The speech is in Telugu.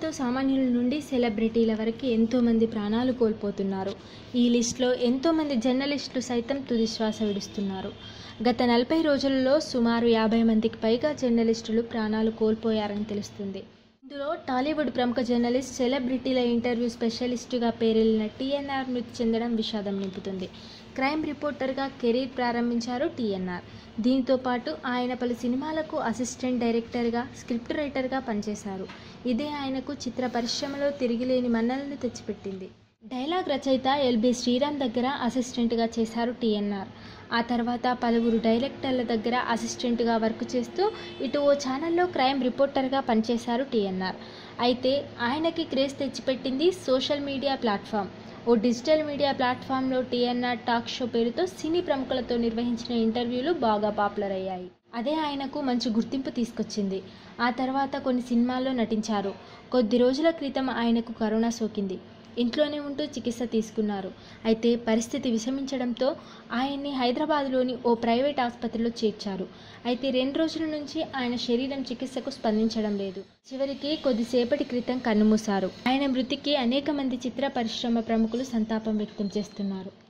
దాంతో సామాన్యుల నుండి సెలబ్రిటీల వరకు ఎంతోమంది ప్రాణాలు కోల్పోతున్నారు ఈ లిస్టులో ఎంతోమంది జర్నలిస్టులు సైతం తుది శ్వాస విడుస్తున్నారు గత నలభై రోజులలో సుమారు యాభై మందికి పైగా జర్నలిస్టులు ప్రాణాలు కోల్పోయారని తెలుస్తుంది ఇందులో టాలీవుడ్ ప్రముఖ జర్నలిస్ట్ సెలబ్రిటీల ఇంటర్వ్యూ స్పెషలిస్టుగా పేరెళ్లిన టీఎన్ఆర్ మృతి చెందడం విషాదం నింపుతుంది క్రైమ్ రిపోర్టర్గా కెరీర్ ప్రారంభించారు టీఎన్ఆర్ దీంతో పాటు ఆయన పలు సినిమాలకు అసిస్టెంట్ డైరెక్టర్గా స్క్రిప్ట్ రైటర్గా పనిచేశారు ఇదే ఆయనకు చిత్ర పరిశ్రమలో తిరిగిలేని మన్నలను తెచ్చిపెట్టింది డైలాగ్ రచయిత ఎల్బి శ్రీరామ్ దగ్గర అసిస్టెంట్గా చేశారు టీఎన్ఆర్ ఆ తర్వాత పలువురు డైరెక్టర్ల దగ్గర అసిస్టెంట్గా వర్క్ చేస్తూ ఇటు ఓ ఛానల్లో క్రైమ్ రిపోర్టర్గా పనిచేశారు టీఎన్ఆర్ అయితే ఆయనకి క్రేజ్ తెచ్చిపెట్టింది సోషల్ మీడియా ప్లాట్ఫామ్ ఓ డిజిటల్ మీడియా ప్లాట్ఫామ్లో టీఎన్ఆర్ టాక్ షో పేరుతో సినీ ప్రముఖులతో నిర్వహించిన ఇంటర్వ్యూలు బాగా పాపులర్ అయ్యాయి అదే ఆయనకు మంచి గుర్తింపు తీసుకొచ్చింది ఆ తర్వాత కొన్ని సినిమాల్లో నటించారు కొద్ది రోజుల క్రితం ఆయనకు కరోనా సోకింది ఇంట్లోనే ఉంటూ చికిత్స తీసుకున్నారు అయితే పరిస్థితి విషమించడంతో ఆయన్ని హైదరాబాద్లోని ఓ ప్రైవేట్ ఆసుపత్రిలో చేర్చారు అయితే రెండు రోజుల నుంచి ఆయన శరీరం చికిత్సకు స్పందించడం లేదు చివరికి కొద్దిసేపటి క్రితం కన్నుమూశారు ఆయన మృతికి అనేక మంది చిత్ర పరిశ్రమ ప్రముఖులు సంతాపం వ్యక్తం చేస్తున్నారు